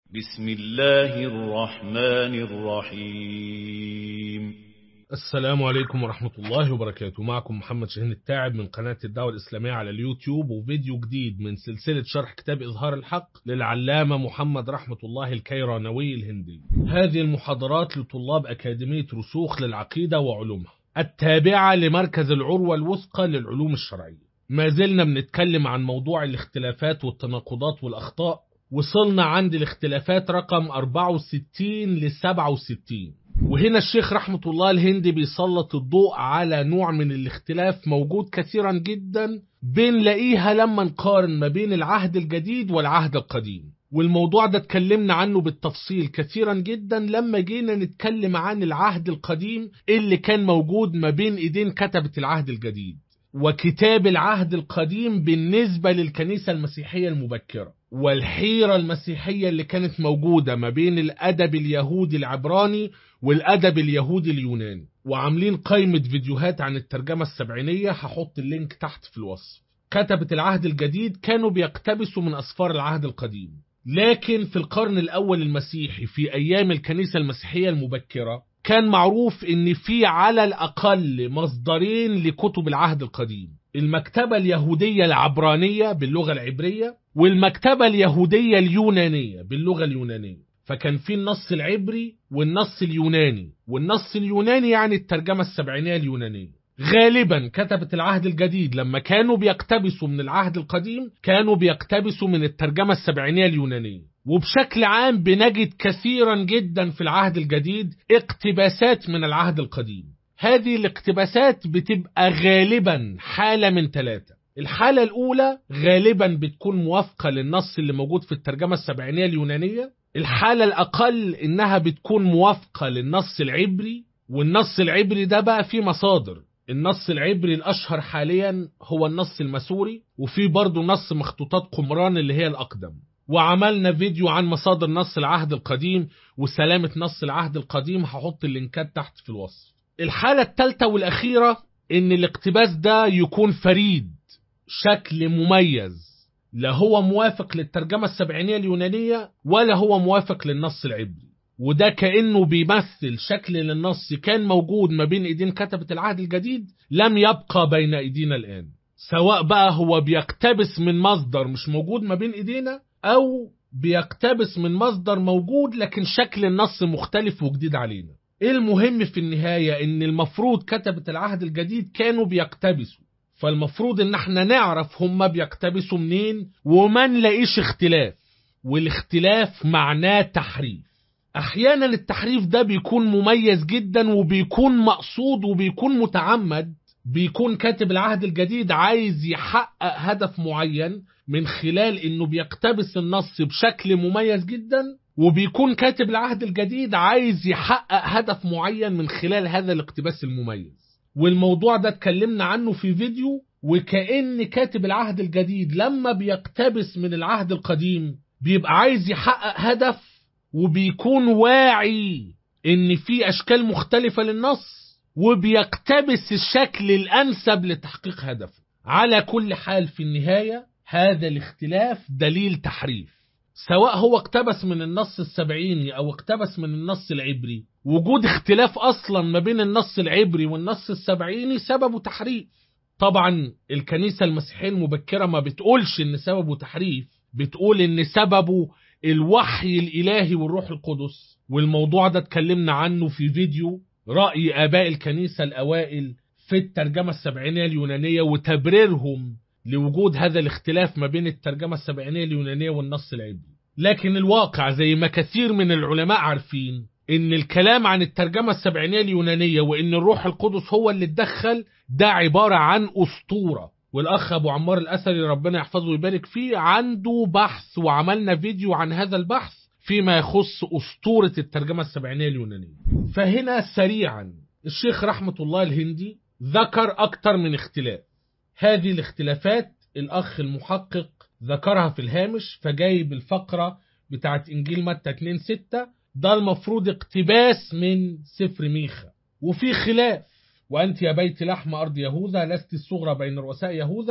بسم الله الرحمن الرحيم السلام عليكم ورحمة الله وبركاته معكم محمد شاهين التاعب من قناة الدعوة الإسلامية على اليوتيوب وفيديو جديد من سلسلة شرح كتاب إظهار الحق للعلامة محمد رحمة الله الكيرانوي الهندي هذه المحاضرات لطلاب أكاديمية رسوخ للعقيدة وعلومها التابعة لمركز العروة الوثقى للعلوم الشرعية ما زلنا بنتكلم عن موضوع الاختلافات والتناقضات والأخطاء وصلنا عند الاختلافات رقم 64 ل 67 وهنا الشيخ رحمة الله الهندي بيسلط الضوء على نوع من الاختلاف موجود كثيرا جدا بنلاقيها لما نقارن ما بين العهد الجديد والعهد القديم والموضوع ده اتكلمنا عنه بالتفصيل كثيرا جدا لما جينا نتكلم عن العهد القديم اللي كان موجود ما بين ايدين كتبة العهد الجديد وكتاب العهد القديم بالنسبة للكنيسة المسيحية المبكرة والحيرة المسيحية اللي كانت موجودة ما بين الأدب اليهودي العبراني والأدب اليهودي اليوناني وعاملين قائمة فيديوهات عن الترجمة السبعينية هحط اللينك تحت في الوصف كتبة العهد الجديد كانوا بيقتبسوا من أسفار العهد القديم لكن في القرن الأول المسيحي في أيام الكنيسة المسيحية المبكرة كان معروف ان في على الاقل مصدرين لكتب العهد القديم المكتبة اليهودية العبرانية باللغة العبرية والمكتبة اليهودية اليونانية باللغة اليونانية فكان في النص العبري والنص اليوناني والنص اليوناني يعني الترجمة السبعينية اليونانية غالبا كتبة العهد الجديد لما كانوا بيقتبسوا من العهد القديم كانوا بيقتبسوا من الترجمة السبعينية اليونانية وبشكل عام بنجد كثيرا جدا في العهد الجديد اقتباسات من العهد القديم هذه الاقتباسات بتبقى غالبا حالة من ثلاثة الحالة الأولى غالبا بتكون موافقة للنص اللي موجود في الترجمة السبعينية اليونانية الحالة الأقل إنها بتكون موافقة للنص العبري والنص العبري ده بقى فيه مصادر النص العبري الأشهر حاليا هو النص المسوري وفي برضه نص مخطوطات قمران اللي هي الأقدم وعملنا فيديو عن مصادر نص العهد القديم وسلامة نص العهد القديم هحط اللينكات تحت في الوصف الحالة الثالثة والأخيرة إن الاقتباس ده يكون فريد شكل مميز لا هو موافق للترجمة السبعينية اليونانية ولا هو موافق للنص العبري وده كأنه بيمثل شكل للنص كان موجود ما بين ايدين كتبة العهد الجديد لم يبقى بين ايدينا الآن سواء بقى هو بيقتبس من مصدر مش موجود ما بين ايدينا او بيقتبس من مصدر موجود لكن شكل النص مختلف وجديد علينا المهم في النهاية ان المفروض كتبة العهد الجديد كانوا بيقتبسوا فالمفروض ان احنا نعرف هم بيقتبسوا منين وما نلاقيش اختلاف والاختلاف معناه تحريف احيانا التحريف ده بيكون مميز جدا وبيكون مقصود وبيكون متعمد بيكون كاتب العهد الجديد عايز يحقق هدف معين من خلال انه بيقتبس النص بشكل مميز جدا وبيكون كاتب العهد الجديد عايز يحقق هدف معين من خلال هذا الاقتباس المميز والموضوع ده اتكلمنا عنه في فيديو وكأن كاتب العهد الجديد لما بيقتبس من العهد القديم بيبقى عايز يحقق هدف وبيكون واعي ان في اشكال مختلفة للنص وبيقتبس الشكل الانسب لتحقيق هدفه على كل حال في النهاية هذا الاختلاف دليل تحريف سواء هو اقتبس من النص السبعيني او اقتبس من النص العبري وجود اختلاف اصلا ما بين النص العبري والنص السبعيني سببه تحريف طبعا الكنيسة المسيحية المبكرة ما بتقولش ان سببه تحريف بتقول ان سببه الوحي الالهي والروح القدس والموضوع ده اتكلمنا عنه في فيديو رأي آباء الكنيسة الأوائل في الترجمة السبعينية اليونانية وتبريرهم لوجود هذا الاختلاف ما بين الترجمة السبعينية اليونانية والنص العبري لكن الواقع زي ما كثير من العلماء عارفين ان الكلام عن الترجمة السبعينية اليونانية وان الروح القدس هو اللي اتدخل ده عبارة عن أسطورة والأخ أبو عمار الأثري ربنا يحفظه ويبارك فيه عنده بحث وعملنا فيديو عن هذا البحث فيما يخص أسطورة الترجمة السبعينية اليونانية فهنا سريعا الشيخ رحمة الله الهندي ذكر أكتر من اختلاف هذه الاختلافات الأخ المحقق ذكرها في الهامش فجايب الفقرة بتاعت إنجيل متى 2 6 ده المفروض اقتباس من سفر ميخا وفي خلاف وأنت يا بيت لحم أرض يهوذا لست الصغرى بين رؤساء يهوذا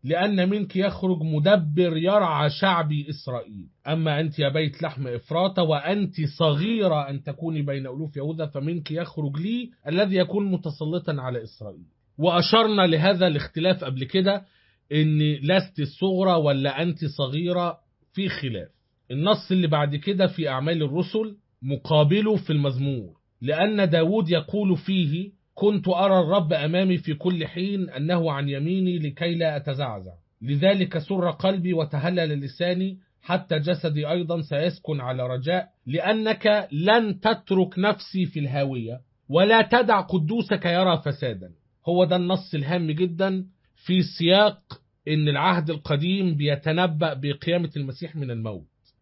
لأن منك يخرج مدبر يرعى شعبي إسرائيل أما أنت يا بيت لحم إفراط وأنت صغيرة أن تكوني بين ألوف يهوذا فمنك يخرج لي الذي يكون متسلطا على إسرائيل وأشرنا لهذا الاختلاف قبل كده إن لست الصغرى ولا أنت صغيرة في خلاف النص اللي بعد كده في أعمال الرسل مقابله في المزمور لأن داود يقول فيه كنت أرى الرب أمامي في كل حين أنه عن يميني لكي لا أتزعزع لذلك سر قلبي وتهلل لساني حتى جسدي أيضا سيسكن على رجاء لأنك لن تترك نفسي في الهاوية ولا تدع قدوسك يرى فسادا هو ده النص الهام جدا في سياق ان العهد القديم بيتنبأ بقيامة المسيح من الموت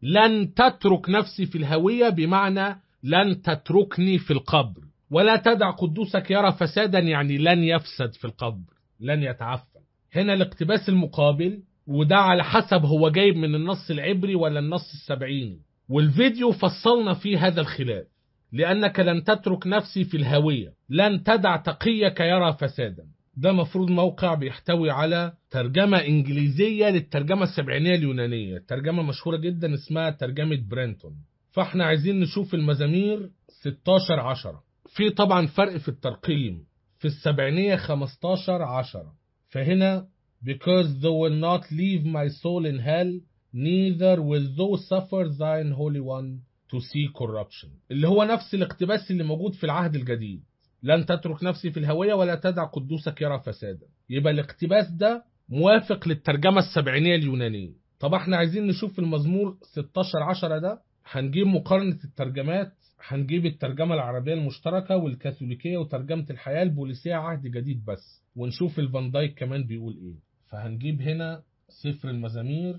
لن تترك نفسي في الهوية بمعنى لن تتركني في القبر ولا تدع قدوسك يرى فسادا يعني لن يفسد في القبر لن يتعفن هنا الاقتباس المقابل وده على حسب هو جايب من النص العبري ولا النص السبعيني والفيديو فصلنا فيه هذا الخلاف لأنك لن تترك نفسي في الهوية لن تدع تقيك يرى فسادا ده مفروض موقع بيحتوي على ترجمة إنجليزية للترجمة السبعينية اليونانية ترجمة مشهورة جدا اسمها ترجمة برينتون فاحنا عايزين نشوف المزامير 16 10 في طبعا فرق في الترقيم في السبعينية 15 10 فهنا because thou will not leave my soul in hell neither will thou suffer thine holy one to see corruption اللي هو نفس الاقتباس اللي موجود في العهد الجديد لن تترك نفسي في الهوية ولا تدع قدوسك يرى فسادا يبقى الاقتباس ده موافق للترجمة السبعينية اليونانية طب احنا عايزين نشوف المزمور 16 10 ده هنجيب مقارنة الترجمات هنجيب الترجمة العربية المشتركة والكاثوليكية وترجمة الحياة البوليسية عهد جديد بس ونشوف الفان دايك كمان بيقول ايه فهنجيب هنا سفر المزامير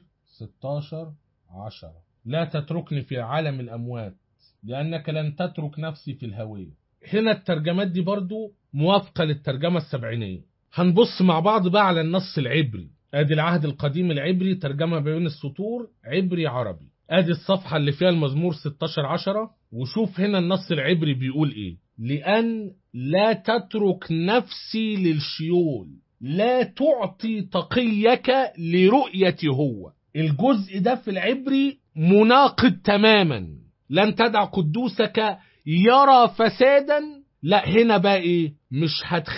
16 10 لا تتركني في عالم الأموات لأنك لن تترك نفسي في الهوية هنا الترجمات دي برضو موافقة للترجمة السبعينية هنبص مع بعض بقى على النص العبري ادي العهد القديم العبري ترجمة بين السطور عبري عربي ادي الصفحة اللي فيها المزمور 16 10 وشوف هنا النص العبري بيقول ايه لأن لا تترك نفسي للشيول لا تعطي تقيك لرؤية هو الجزء ده في العبري مناقض تماما لن تدع قدوسك يرى فسادا لا هنا بقى ايه مش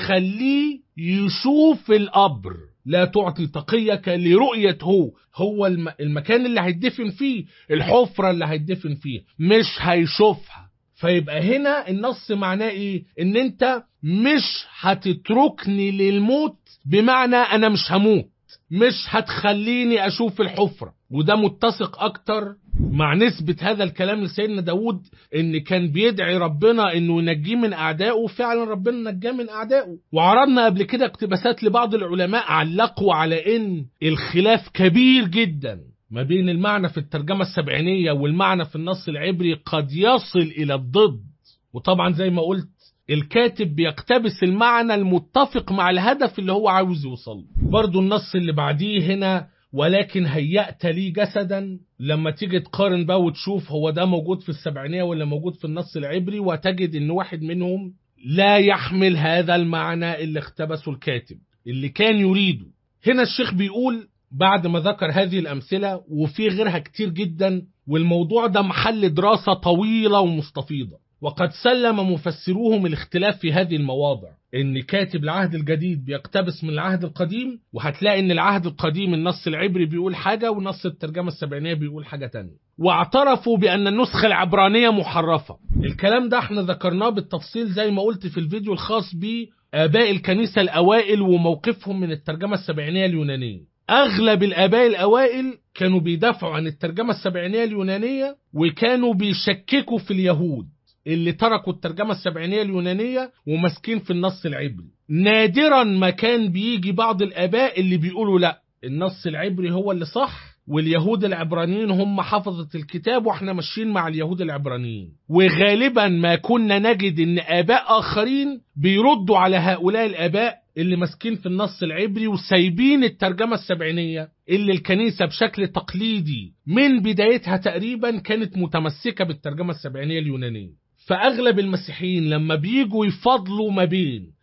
هتخليه يشوف القبر لا تعطي تقيك لرؤية هو هو الم... المكان اللي هيدفن فيه الحفرة اللي هيدفن فيه مش هيشوفها فيبقى هنا النص معناه ايه ان انت مش هتتركني للموت بمعنى انا مش هموت مش هتخليني اشوف الحفرة وده متسق اكتر مع نسبة هذا الكلام لسيدنا داود ان كان بيدعي ربنا انه ينجيه من اعدائه فعلا ربنا نجاه من اعدائه وعرضنا قبل كده اقتباسات لبعض العلماء علقوا على ان الخلاف كبير جدا ما بين المعنى في الترجمة السبعينية والمعنى في النص العبري قد يصل الى الضد وطبعا زي ما قلت الكاتب بيقتبس المعنى المتفق مع الهدف اللي هو عاوز يوصل برضو النص اللي بعديه هنا ولكن هيأت لي جسدا لما تيجي تقارن بقى وتشوف هو ده موجود في السبعينية ولا موجود في النص العبري وتجد ان واحد منهم لا يحمل هذا المعنى اللي اقتبسه الكاتب اللي كان يريده هنا الشيخ بيقول بعد ما ذكر هذه الأمثلة وفي غيرها كتير جدا والموضوع ده محل دراسة طويلة ومستفيضة وقد سلم مفسروهم الاختلاف في هذه المواضع ان كاتب العهد الجديد بيقتبس من العهد القديم وهتلاقي ان العهد القديم النص العبري بيقول حاجة ونص الترجمة السبعينية بيقول حاجة تانية واعترفوا بان النسخة العبرانية محرفة الكلام ده احنا ذكرناه بالتفصيل زي ما قلت في الفيديو الخاص بآباء الكنيسة الأوائل وموقفهم من الترجمة السبعينية اليونانية أغلب الآباء الأوائل كانوا بيدافعوا عن الترجمة السبعينية اليونانية وكانوا بيشككوا في اليهود اللي تركوا الترجمة السبعينية اليونانية وماسكين في النص العبري نادرا ما كان بيجي بعض الآباء اللي بيقولوا لا النص العبري هو اللي صح واليهود العبرانيين هم حفظة الكتاب واحنا ماشيين مع اليهود العبرانيين وغالبا ما كنا نجد ان آباء آخرين بيردوا على هؤلاء الآباء اللي ماسكين في النص العبري وسايبين الترجمة السبعينية اللي الكنيسة بشكل تقليدي من بدايتها تقريبا كانت متمسكة بالترجمة السبعينية اليونانية فأغلب المسيحيين لما بيجوا يفضلوا ما بين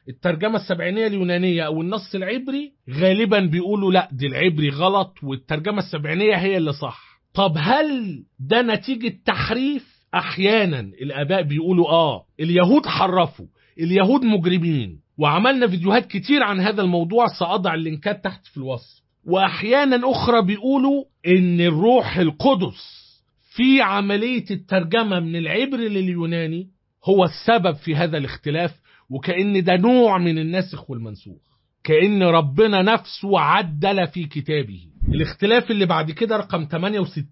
الترجمة السبعينية اليونانية أو النص العبري غالبا بيقولوا لا دي العبري غلط والترجمة السبعينية هي اللي صح طب هل ده نتيجة تحريف أحيانا الآباء بيقولوا آه اليهود حرفوا اليهود مجرمين وعملنا فيديوهات كتير عن هذا الموضوع سأضع اللينكات تحت في الوصف وأحيانا أخرى بيقولوا إن الروح القدس في عملية الترجمة من العبري لليوناني هو السبب في هذا الاختلاف وكأن ده نوع من الناسخ والمنسوخ كأن ربنا نفسه عدل في كتابه الاختلاف اللي بعد كده رقم 68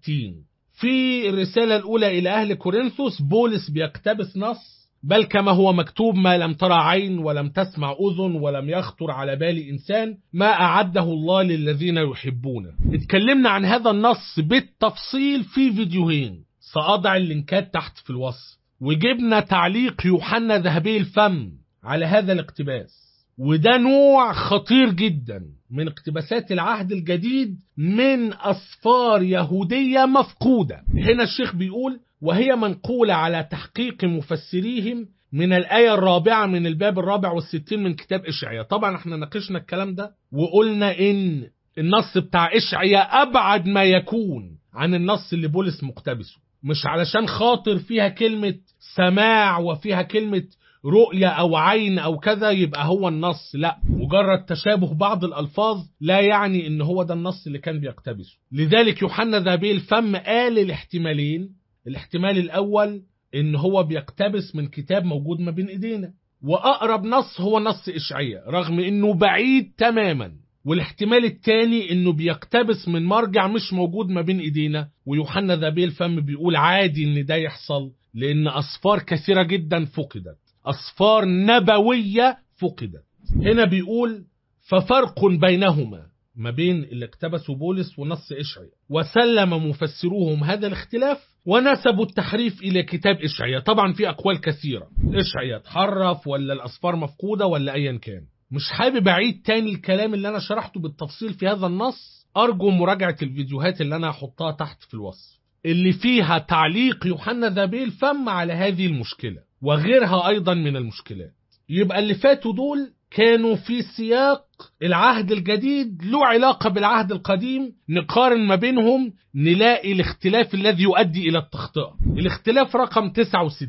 في الرسالة الأولى إلى أهل كورنثوس بولس بيقتبس نص بل كما هو مكتوب ما لم ترى عين ولم تسمع أذن ولم يخطر على بال إنسان ما أعده الله للذين يحبونه اتكلمنا عن هذا النص بالتفصيل في فيديوهين سأضع اللينكات تحت في الوصف وجبنا تعليق يوحنا ذهبي الفم على هذا الاقتباس وده نوع خطير جدا من اقتباسات العهد الجديد من أسفار يهودية مفقودة هنا الشيخ بيقول وهي منقولة على تحقيق مفسريهم من الآية الرابعة من الباب الرابع والستين من كتاب إشعياء طبعا احنا ناقشنا الكلام ده وقلنا إن النص بتاع إشعياء أبعد ما يكون عن النص اللي بولس مقتبسه مش علشان خاطر فيها كلمة سماع وفيها كلمة رؤية أو عين أو كذا يبقى هو النص لا مجرد تشابه بعض الألفاظ لا يعني إن هو ده النص اللي كان بيقتبسه لذلك يوحنا ذهبي الفم قال الاحتمالين الاحتمال الأول إن هو بيقتبس من كتاب موجود ما بين إيدينا وأقرب نص هو نص إشعياء رغم إنه بعيد تماما والاحتمال الثاني انه بيقتبس من مرجع مش موجود ما بين ايدينا ويوحنا ذهبي الفم بيقول عادي ان ده يحصل لان اصفار كثيره جدا فقدت اصفار نبويه فقدت هنا بيقول ففرق بينهما ما بين اللي اقتبسوا بولس ونص اشعياء وسلم مفسروهم هذا الاختلاف ونسبوا التحريف الى كتاب اشعياء طبعا في اقوال كثيره اشعياء اتحرف ولا الاصفار مفقوده ولا ايا كان مش حابب اعيد تاني الكلام اللي انا شرحته بالتفصيل في هذا النص ارجو مراجعه الفيديوهات اللي انا هحطها تحت في الوصف اللي فيها تعليق يوحنا ذبي الفم على هذه المشكله وغيرها ايضا من المشكلات يبقى اللي فاتوا دول كانوا في سياق العهد الجديد له علاقة بالعهد القديم نقارن ما بينهم نلاقي الاختلاف الذي يؤدي إلى التخطئة الاختلاف رقم 69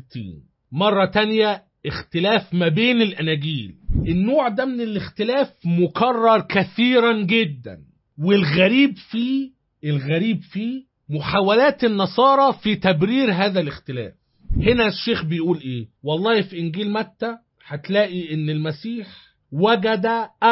مرة تانية اختلاف ما بين الأناجيل النوع ده من الاختلاف مكرر كثيرا جدا والغريب فيه الغريب فيه محاولات النصارى في تبرير هذا الاختلاف هنا الشيخ بيقول ايه والله في انجيل متى هتلاقي ان المسيح وجد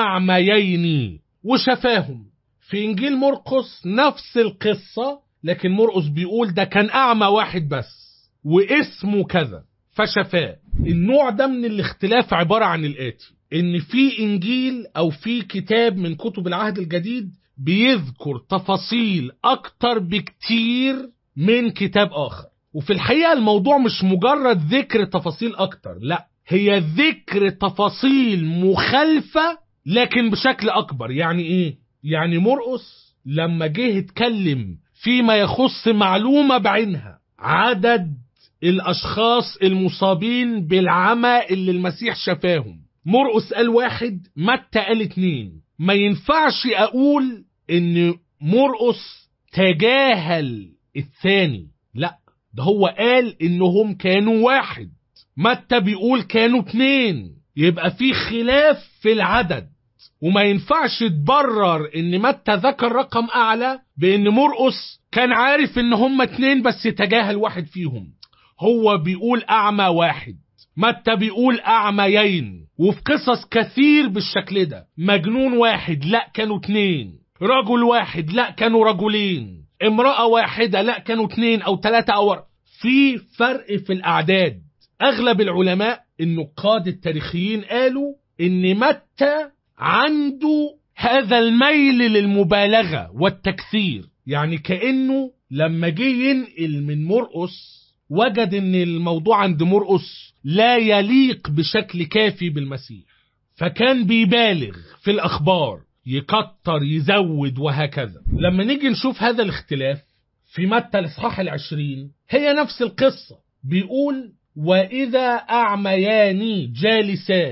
اعميين وشفاهم في انجيل مرقس نفس القصة لكن مرقس بيقول ده كان اعمى واحد بس واسمه كذا فشفاه النوع ده من الاختلاف عبارة عن الآتي إن في إنجيل أو في كتاب من كتب العهد الجديد بيذكر تفاصيل أكتر بكتير من كتاب آخر وفي الحقيقة الموضوع مش مجرد ذكر تفاصيل أكتر لا هي ذكر تفاصيل مخالفة لكن بشكل أكبر يعني إيه؟ يعني مرقس لما جه اتكلم فيما يخص معلومة بعينها عدد الأشخاص المصابين بالعمى اللي المسيح شفاهم مرقس قال واحد متى قال اتنين ما ينفعش أقول إن مرقس تجاهل الثاني لا ده هو قال إنهم كانوا واحد متى بيقول كانوا اتنين يبقى في خلاف في العدد وما ينفعش تبرر ان متى ذكر رقم اعلى بان مرقس كان عارف ان هم اتنين بس تجاهل واحد فيهم هو بيقول أعمى واحد متى بيقول أعميين وفي قصص كثير بالشكل ده مجنون واحد لا كانوا اتنين رجل واحد لا كانوا رجلين امرأة واحدة لا كانوا اتنين أو تلاتة أو في فرق في الأعداد أغلب العلماء النقاد التاريخيين قالوا إن متى عنده هذا الميل للمبالغة والتكثير يعني كأنه لما جه ينقل من مرقس وجد ان الموضوع عند مرقس لا يليق بشكل كافي بالمسيح فكان بيبالغ في الاخبار يكتر يزود وهكذا لما نيجي نشوف هذا الاختلاف في متى الاصحاح العشرين هي نفس القصة بيقول وإذا أعميان جالسان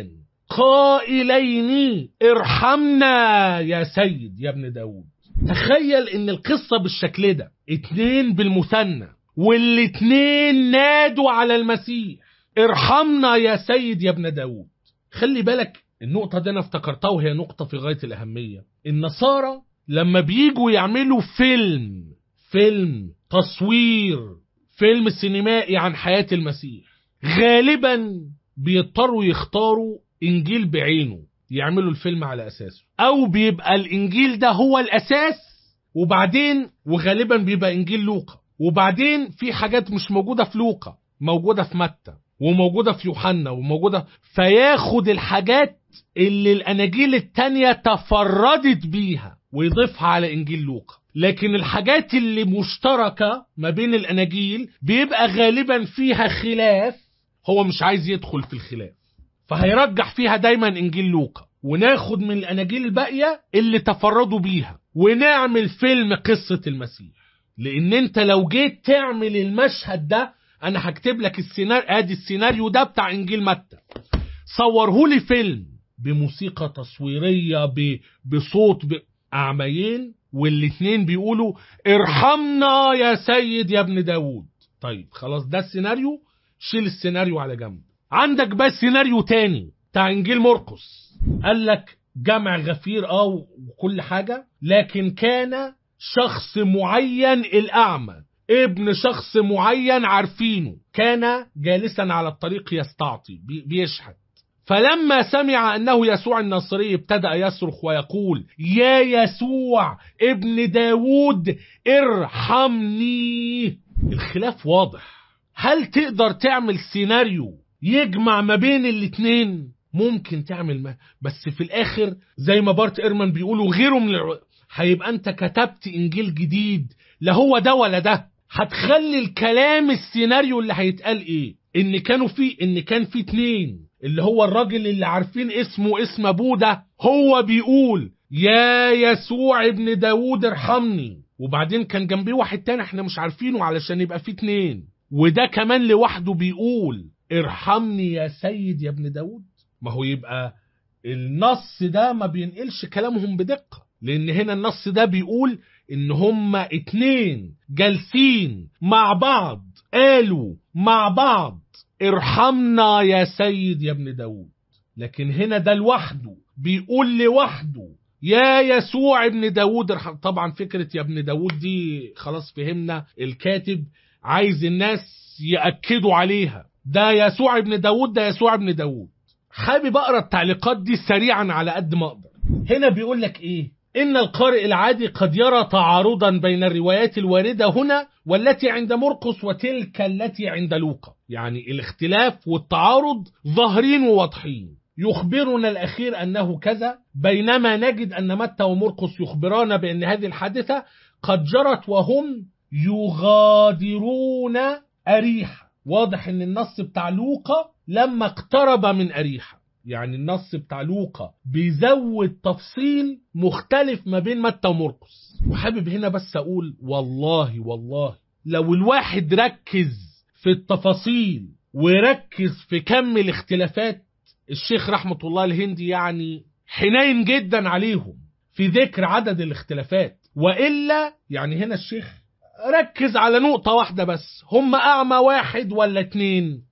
قائلين ارحمنا يا سيد يا ابن داود تخيل ان القصة بالشكل ده اتنين بالمثنى والاتنين نادوا على المسيح ارحمنا يا سيد يا ابن داود خلي بالك النقطة دي انا افتكرتها وهي نقطة في غاية الأهمية النصارى لما بيجوا يعملوا فيلم فيلم تصوير فيلم سينمائي عن حياة المسيح غالبا بيضطروا يختاروا انجيل بعينه يعملوا الفيلم على اساسه او بيبقى الانجيل ده هو الاساس وبعدين وغالبا بيبقى انجيل لوقا وبعدين في حاجات مش موجودة في لوقا موجودة في متى وموجودة في يوحنا وموجودة فياخد الحاجات اللي الاناجيل التانية تفردت بيها ويضيفها على انجيل لوقا لكن الحاجات اللي مشتركة ما بين الاناجيل بيبقى غالبا فيها خلاف هو مش عايز يدخل في الخلاف فهيرجح فيها دايما انجيل لوقا وناخد من الاناجيل الباقيه اللي تفردوا بيها ونعمل فيلم قصه المسيح لان انت لو جيت تعمل المشهد ده انا هكتب لك السيناريو ادي السيناريو ده بتاع انجيل متى صورهولي فيلم بموسيقى تصويريه ب... بصوت ب... اعميين والاتنين بيقولوا ارحمنا يا سيد يا ابن داود طيب خلاص ده السيناريو شيل السيناريو على جنب عندك بقى سيناريو تاني بتاع انجيل مرقس قال لك جمع غفير اه وكل حاجه لكن كان شخص معين الاعمى ابن شخص معين عارفينه كان جالسا على الطريق يستعطي بي- بيشحت فلما سمع انه يسوع الناصري ابتدأ يصرخ ويقول يا يسوع ابن داود ارحمني الخلاف واضح هل تقدر تعمل سيناريو يجمع ما بين الاتنين ممكن تعمل ما بس في الاخر زي ما بارت ايرمان بيقولوا غيره من الع... هيبقى انت كتبت انجيل جديد لا هو ده ولا ده هتخلي الكلام السيناريو اللي هيتقال ايه ان كانوا في ان كان في اتنين اللي هو الراجل اللي عارفين اسمه اسم ابوه ده هو بيقول يا يسوع ابن داود ارحمني وبعدين كان جنبيه واحد تاني احنا مش عارفينه علشان يبقى في اتنين وده كمان لوحده بيقول ارحمني يا سيد يا ابن داود ما هو يبقى النص ده ما بينقلش كلامهم بدقة لان هنا النص ده بيقول ان هما اتنين جالسين مع بعض قالوا مع بعض ارحمنا يا سيد يا ابن داود لكن هنا ده لوحده بيقول لوحده يا يسوع ابن داود ارحم طبعا فكرة يا ابن داود دي خلاص فهمنا الكاتب عايز الناس يأكدوا عليها ده يسوع ابن داود ده يسوع ابن داود حابب اقرا التعليقات دي سريعا على قد ما اقدر هنا بيقول لك ايه ان القارئ العادي قد يرى تعارضا بين الروايات الوارده هنا والتي عند مرقس وتلك التي عند لوقا يعني الاختلاف والتعارض ظاهرين وواضحين يخبرنا الأخير أنه كذا بينما نجد أن متى ومرقس يخبران بأن هذه الحادثة قد جرت وهم يغادرون أريحة واضح أن النص بتاع لوقا لما اقترب من أريحة يعني النص بتاع لوقا بيزود تفصيل مختلف ما بين متى ومرقس وحابب هنا بس أقول والله والله لو الواحد ركز في التفاصيل وركز في كم الاختلافات الشيخ رحمة الله الهندي يعني حنين جدا عليهم في ذكر عدد الاختلافات وإلا يعني هنا الشيخ ركز على نقطة واحدة بس هم أعمى واحد ولا اتنين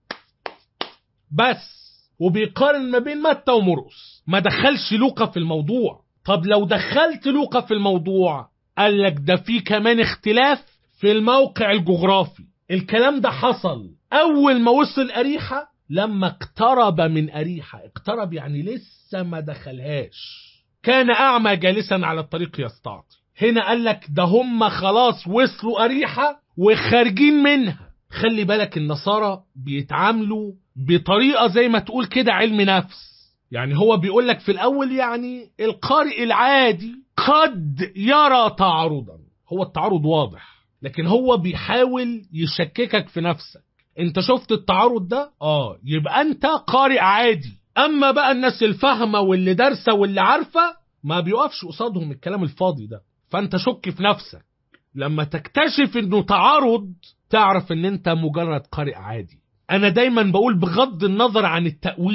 بس وبيقارن ما بين متى ومرقس ما دخلش لوقا في الموضوع طب لو دخلت لوقا في الموضوع قال لك ده في كمان اختلاف في الموقع الجغرافي الكلام ده حصل أول ما وصل أريحة لما اقترب من أريحة اقترب يعني لسه ما دخلهاش كان أعمى جالسا على الطريق يستعطي هنا قال لك ده هم خلاص وصلوا أريحة وخارجين منها خلي بالك النصارى بيتعاملوا بطريقة زي ما تقول كده علم نفس يعني هو بيقول لك في الأول يعني القارئ العادي قد يرى تعارضا هو التعارض واضح لكن هو بيحاول يشككك في نفسك انت شفت التعارض ده اه يبقى انت قارئ عادي اما بقى الناس الفاهمه واللي دارسه واللي عارفه ما بيقفش قصادهم الكلام الفاضي ده فانت شك في نفسك لما تكتشف انه تعارض تعرف ان انت مجرد قارئ عادي انا دايما بقول بغض النظر عن التأويل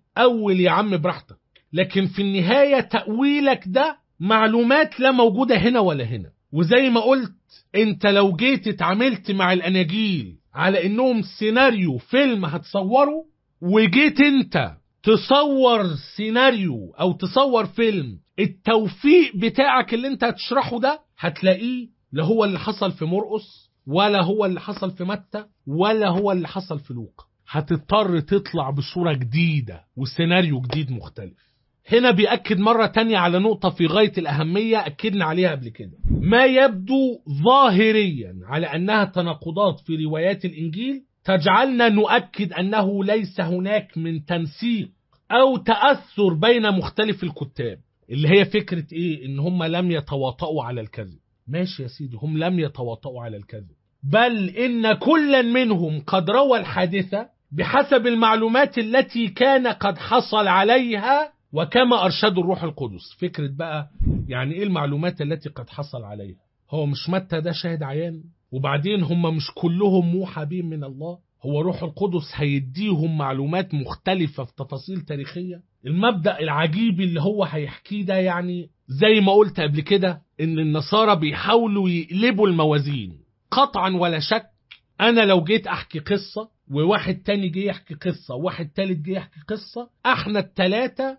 أول يا عم براحتك لكن في النهاية تأويلك ده معلومات لا موجودة هنا ولا هنا وزي ما قلت انت لو جيت اتعاملت مع الأناجيل على انهم سيناريو فيلم هتصوره وجيت انت تصور سيناريو او تصور فيلم التوفيق بتاعك اللي انت هتشرحه ده هتلاقيه لا هو اللي حصل في مرقس ولا هو اللي حصل في متى ولا هو اللي حصل في لوقا هتضطر تطلع بصورة جديدة وسيناريو جديد مختلف هنا بيأكد مرة تانية على نقطة في غاية الأهمية أكدنا عليها قبل كده ما يبدو ظاهريا على أنها تناقضات في روايات الإنجيل تجعلنا نؤكد أنه ليس هناك من تنسيق أو تأثر بين مختلف الكتاب اللي هي فكرة إيه إن هم لم يتواطؤوا على الكذب ماشي يا سيدي هم لم يتواطؤوا على الكذب بل إن كلا منهم قد روى الحادثة بحسب المعلومات التي كان قد حصل عليها وكما أرشد الروح القدس فكرة بقى يعني إيه المعلومات التي قد حصل عليها هو مش متى ده شاهد عيان وبعدين هم مش كلهم موحى بهم من الله هو روح القدس هيديهم معلومات مختلفة في تفاصيل تاريخية المبدأ العجيب اللي هو هيحكيه ده يعني زي ما قلت قبل كده ان النصارى بيحاولوا يقلبوا الموازين قطعا ولا شك انا لو جيت احكي قصة وواحد تاني جه يحكي قصة وواحد تالت جه يحكي قصة احنا التلاتة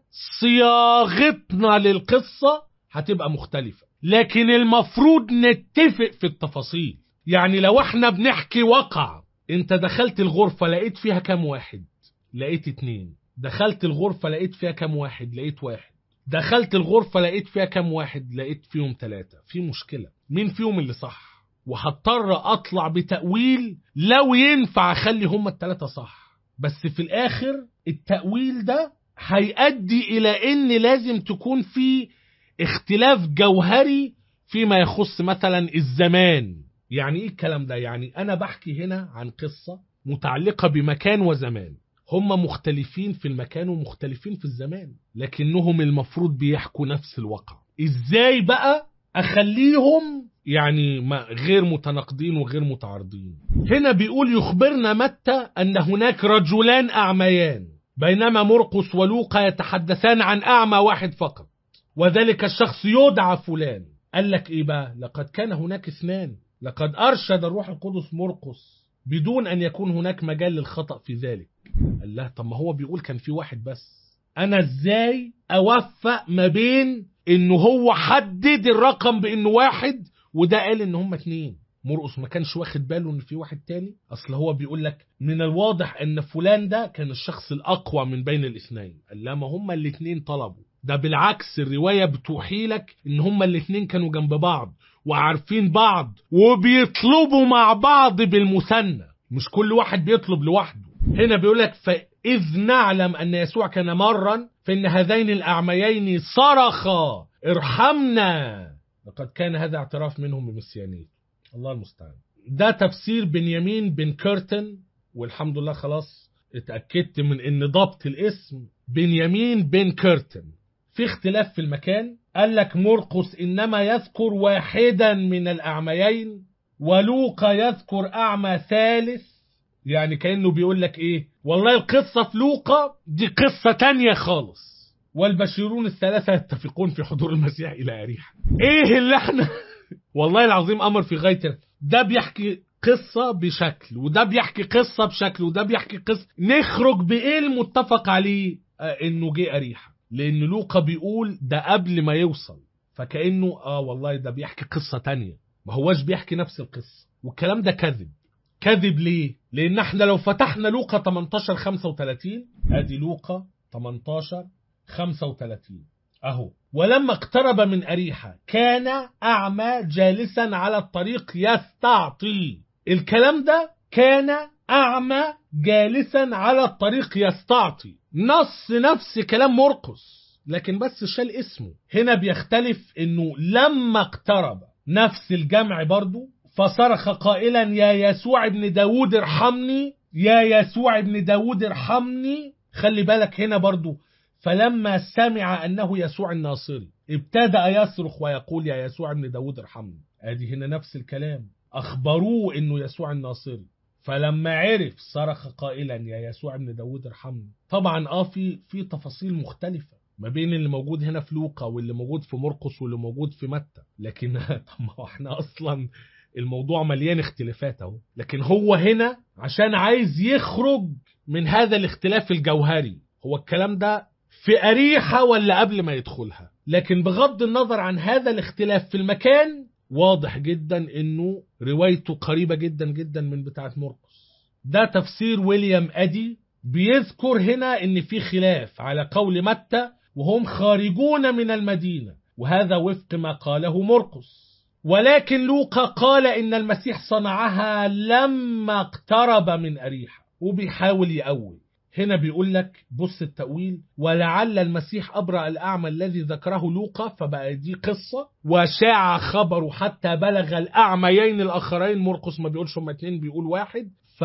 صياغتنا للقصة هتبقى مختلفة لكن المفروض نتفق في التفاصيل يعني لو احنا بنحكي وقع انت دخلت الغرفة لقيت فيها كام واحد لقيت اتنين دخلت الغرفة لقيت فيها كام واحد لقيت واحد دخلت الغرفة لقيت فيها كام واحد لقيت فيهم ثلاثة في مشكلة مين فيهم اللي صح وهضطر اطلع بتأويل لو ينفع اخلي هما الثلاثة صح بس في الاخر التأويل ده هيؤدي الى ان لازم تكون في اختلاف جوهري فيما يخص مثلا الزمان يعني ايه الكلام ده يعني انا بحكي هنا عن قصة متعلقة بمكان وزمان هم مختلفين في المكان ومختلفين في الزمان لكنهم المفروض بيحكوا نفس الواقع ازاي بقى اخليهم يعني ما غير متناقضين وغير متعارضين هنا بيقول يخبرنا متى ان هناك رجلان اعميان بينما مرقس ولوقا يتحدثان عن اعمى واحد فقط وذلك الشخص يدعى فلان قال لك ايه بقى لقد كان هناك اثنان لقد ارشد الروح القدس مرقس بدون ان يكون هناك مجال للخطأ في ذلك قال له طب ما هو بيقول كان في واحد بس انا ازاي اوفق ما بين انه هو حدد الرقم بانه واحد وده قال ان هم اتنين مرقس ما كانش واخد باله ان في واحد تاني اصل هو بيقول لك من الواضح ان فلان ده كان الشخص الاقوى من بين الاثنين قال لا ما هم الاتنين طلبوا ده بالعكس الرواية بتوحي لك ان هما الاتنين كانوا جنب بعض وعارفين بعض وبيطلبوا مع بعض بالمثنى مش كل واحد بيطلب لوحده هنا بيقول لك فإذ نعلم أن يسوع كان مرا فإن هذين الأعميين صرخا ارحمنا لقد كان هذا اعتراف منهم بمسيانية الله المستعان ده تفسير بنيامين بن كيرتن والحمد لله خلاص اتأكدت من ان ضبط الاسم بنيامين بن كيرتن في اختلاف في المكان قال لك مرقس انما يذكر واحدا من الاعميين ولوقا يذكر اعمى ثالث يعني كانه بيقول لك ايه والله القصه في لوقا دي قصه تانية خالص والبشيرون الثلاثه يتفقون في حضور المسيح الى اريحا ايه اللي احنا والله العظيم امر في غايه ده بيحكي قصة بشكل وده بيحكي قصة بشكل وده بيحكي قصة نخرج بإيه المتفق عليه آه إنه جه أريحة لأن لوقا بيقول ده قبل ما يوصل فكأنه آه والله ده بيحكي قصة تانية ما هواش بيحكي نفس القصة والكلام ده كذب كذب ليه؟ لأن احنا لو فتحنا لوقا 18 35 ادي لوقا 18 35 اهو ولما اقترب من أريحة كان أعمى جالسا على الطريق يستعطي الكلام ده كان أعمى جالسا على الطريق يستعطي نص نفس كلام مرقس لكن بس شال اسمه هنا بيختلف انه لما اقترب نفس الجمع برضو فصرخ قائلا يا يسوع ابن داود ارحمني يا يسوع ابن داود ارحمني خلي بالك هنا برضو فلما سمع أنه يسوع الناصري ابتدأ يصرخ ويقول يا يسوع ابن داود ارحمني ادي هنا نفس الكلام أخبروه أنه يسوع الناصري فلما عرف صرخ قائلا يا يسوع ابن داود ارحمني طبعا اه في في تفاصيل مختلفة ما بين اللي موجود هنا في لوقا واللي موجود في مرقس واللي موجود في متى لكن طب ما هو احنا اصلا الموضوع مليان اختلافات اهو لكن هو هنا عشان عايز يخرج من هذا الاختلاف الجوهري هو الكلام ده في أريحة ولا قبل ما يدخلها لكن بغض النظر عن هذا الاختلاف في المكان واضح جدا انه روايته قريبة جدا جدا من بتاعة مرقس ده تفسير ويليام أدي بيذكر هنا ان في خلاف على قول متى وهم خارجون من المدينة وهذا وفق ما قاله مرقس ولكن لوقا قال إن المسيح صنعها لما اقترب من أريحة وبيحاول يأول هنا بيقول لك بص التأويل ولعل المسيح أبرأ الأعمى الذي ذكره لوقا فبقى دي قصة وشاع خبره حتى بلغ الأعميين الآخرين مرقس ما بيقولش هما اتنين بيقول واحد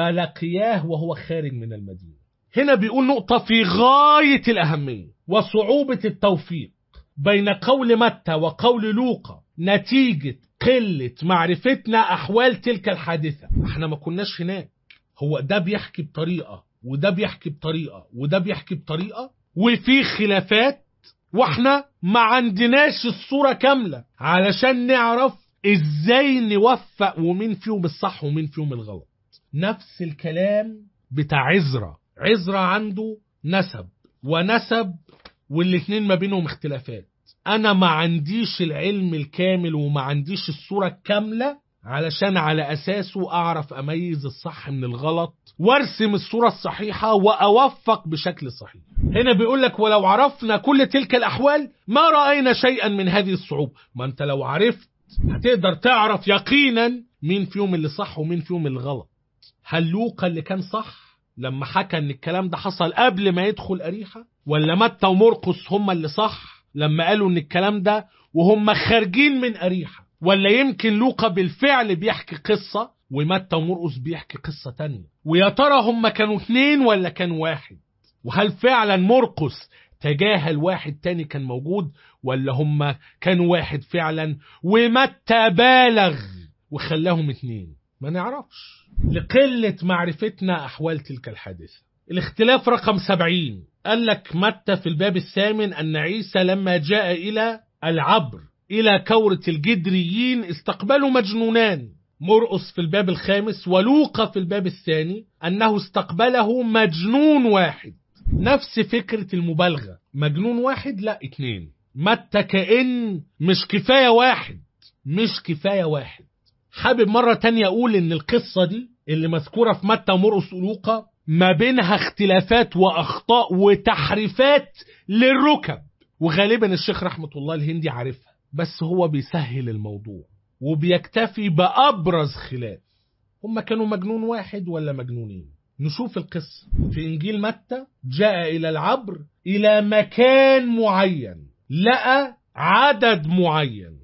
فلقياه وهو خارج من المدينة هنا بيقول نقطة في غاية الأهمية وصعوبة التوفيق بين قول متى وقول لوقا نتيجة قلة معرفتنا أحوال تلك الحادثة احنا ما كناش هناك هو ده بيحكي بطريقة وده بيحكي بطريقة وده بيحكي بطريقة وفي خلافات واحنا ما عندناش الصورة كاملة علشان نعرف ازاي نوفق ومين فيهم الصح ومين فيهم الغلط نفس الكلام بتاع عزرا عزرا عنده نسب ونسب والاتنين ما بينهم اختلافات انا ما عنديش العلم الكامل وما عنديش الصورة الكاملة علشان على اساسه اعرف اميز الصح من الغلط وارسم الصورة الصحيحة واوفق بشكل صحيح هنا بيقول لك ولو عرفنا كل تلك الاحوال ما رأينا شيئا من هذه الصعوبة ما انت لو عرفت هتقدر تعرف يقينا مين فيهم اللي صح ومين فيهم اللي غلط هل لوقا اللي كان صح لما حكى ان الكلام ده حصل قبل ما يدخل أريحة ولا متى ومرقس هم اللي صح لما قالوا ان الكلام ده وهم خارجين من أريحة ولا يمكن لوقا بالفعل بيحكي قصة ومتى ومرقس بيحكي قصة تانية ويا ترى هم كانوا اتنين ولا كانوا واحد وهل فعلا مرقس تجاهل واحد تاني كان موجود ولا هم كانوا واحد فعلا ومتى بالغ وخلاهم اتنين ما نعرفش لقلة معرفتنا أحوال تلك الحادثة الاختلاف رقم سبعين قال لك متى في الباب الثامن أن عيسى لما جاء إلى العبر إلى كورة الجدريين استقبلوا مجنونان مرقس في الباب الخامس ولوقا في الباب الثاني أنه استقبله مجنون واحد نفس فكرة المبالغة مجنون واحد لا اتنين متى كأن مش كفاية واحد مش كفاية واحد حابب مرة تانية أقول إن القصة دي اللي مذكورة في متى ومرقس ولوقا ما بينها اختلافات وأخطاء وتحريفات للركب وغالبا الشيخ رحمة الله الهندي عارفها بس هو بيسهل الموضوع وبيكتفي بأبرز خلاف هما كانوا مجنون واحد ولا مجنونين نشوف القصة في إنجيل متى جاء إلى العبر إلى مكان معين لقى عدد معين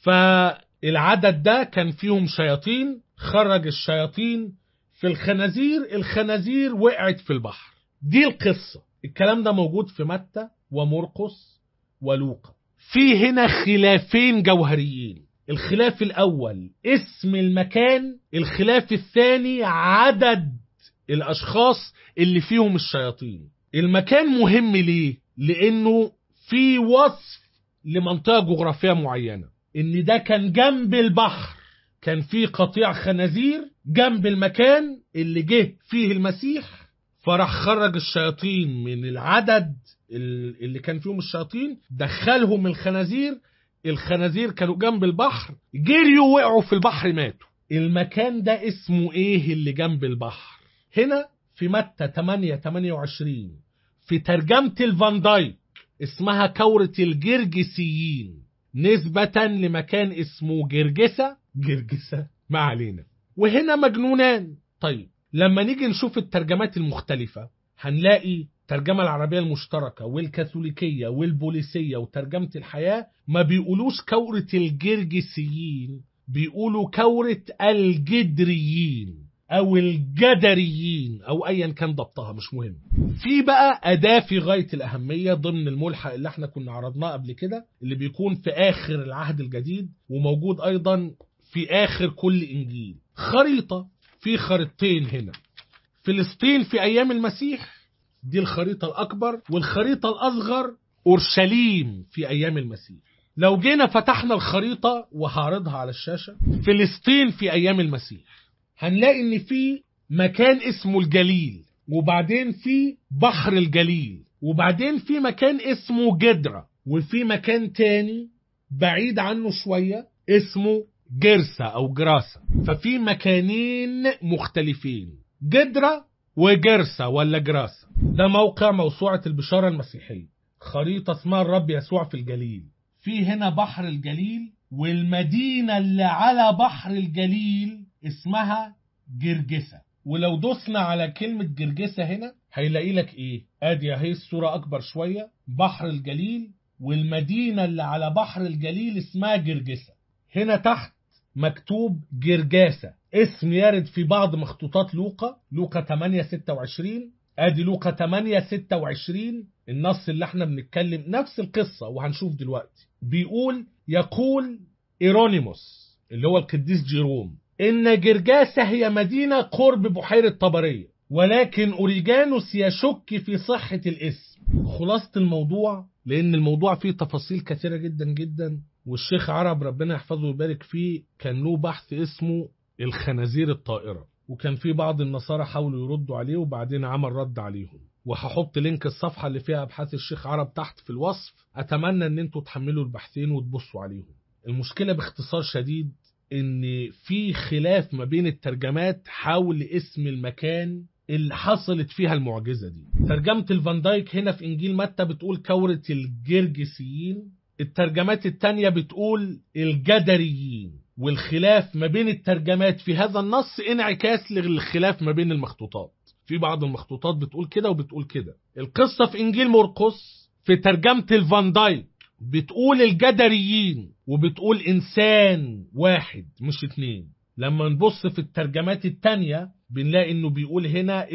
فالعدد ده كان فيهم شياطين خرج الشياطين في الخنازير الخنازير وقعت في البحر دي القصة الكلام ده موجود في متى ومرقس ولوقا في هنا خلافين جوهريين الخلاف الأول اسم المكان الخلاف الثاني عدد الأشخاص اللي فيهم الشياطين المكان مهم ليه؟ لأنه في وصف لمنطقة جغرافية معينة إن ده كان جنب البحر كان في قطيع خنازير جنب المكان اللي جه فيه المسيح فراح خرج الشياطين من العدد اللي كان فيهم الشياطين دخلهم الخنازير الخنازير كانوا جنب البحر جريوا وقعوا في البحر ماتوا المكان ده اسمه ايه اللي جنب البحر هنا في متى 8 28 في ترجمة الفان دايك اسمها كورة الجرجسيين نسبة لمكان اسمه جرجسة جرجسة ما علينا وهنا مجنونان طيب لما نيجي نشوف الترجمات المختلفة هنلاقي الترجمة العربية المشتركة والكاثوليكية والبوليسية وترجمة الحياة ما بيقولوش كورة الجرجسيين بيقولوا كورة الجدريين أو الجدريين أو أيا كان ضبطها مش مهم في بقى أداة في غاية الأهمية ضمن الملحق اللي احنا كنا عرضناه قبل كده اللي بيكون في آخر العهد الجديد وموجود أيضا في آخر كل إنجيل خريطة في خريطتين هنا فلسطين في أيام المسيح دي الخريطة الأكبر والخريطة الأصغر أورشليم في أيام المسيح لو جينا فتحنا الخريطة وهعرضها على الشاشة فلسطين في أيام المسيح هنلاقي إن في مكان اسمه الجليل وبعدين في بحر الجليل وبعدين في مكان اسمه جدرة وفي مكان تاني بعيد عنه شوية اسمه جرسة أو جراسة ففي مكانين مختلفين جدرة وجرسة ولا جراسة ده موقع موسوعة البشارة المسيحية خريطة اسمها الرب يسوع في الجليل في هنا بحر الجليل والمدينة اللي على بحر الجليل اسمها جرجسة ولو دوسنا على كلمة جرجسة هنا هيلاقي لك ايه ادي اهي الصورة اكبر شوية بحر الجليل والمدينة اللي على بحر الجليل اسمها جرجسة هنا تحت مكتوب جرجاسة اسم يرد في بعض مخطوطات لوقا لوقا 8 26 ادي لوقا 8 26 النص اللي احنا بنتكلم نفس القصة وهنشوف دلوقتي بيقول يقول ايرونيموس اللي هو القديس جيروم ان جرجاسة هي مدينة قرب بحيرة طبرية ولكن اوريجانوس يشك في صحة الاسم خلاصة الموضوع لان الموضوع فيه تفاصيل كثيرة جدا جدا والشيخ عرب ربنا يحفظه ويبارك فيه كان له بحث اسمه الخنازير الطائرة وكان في بعض النصارى حاولوا يردوا عليه وبعدين عمل رد عليهم وهحط لينك الصفحة اللي فيها أبحاث الشيخ عرب تحت في الوصف أتمنى أن انتوا تحملوا البحثين وتبصوا عليهم المشكلة باختصار شديد ان في خلاف ما بين الترجمات حول اسم المكان اللي حصلت فيها المعجزة دي ترجمة الفان دايك هنا في إنجيل متى بتقول كورة الجرجسيين الترجمات التانية بتقول الجدريين والخلاف ما بين الترجمات في هذا النص انعكاس للخلاف ما بين المخطوطات في بعض المخطوطات بتقول كده وبتقول كده القصة في إنجيل مرقس في ترجمة الفان دايك بتقول الجدريين وبتقول إنسان واحد مش اتنين لما نبص في الترجمات التانية بنلاقي انه بيقول هنا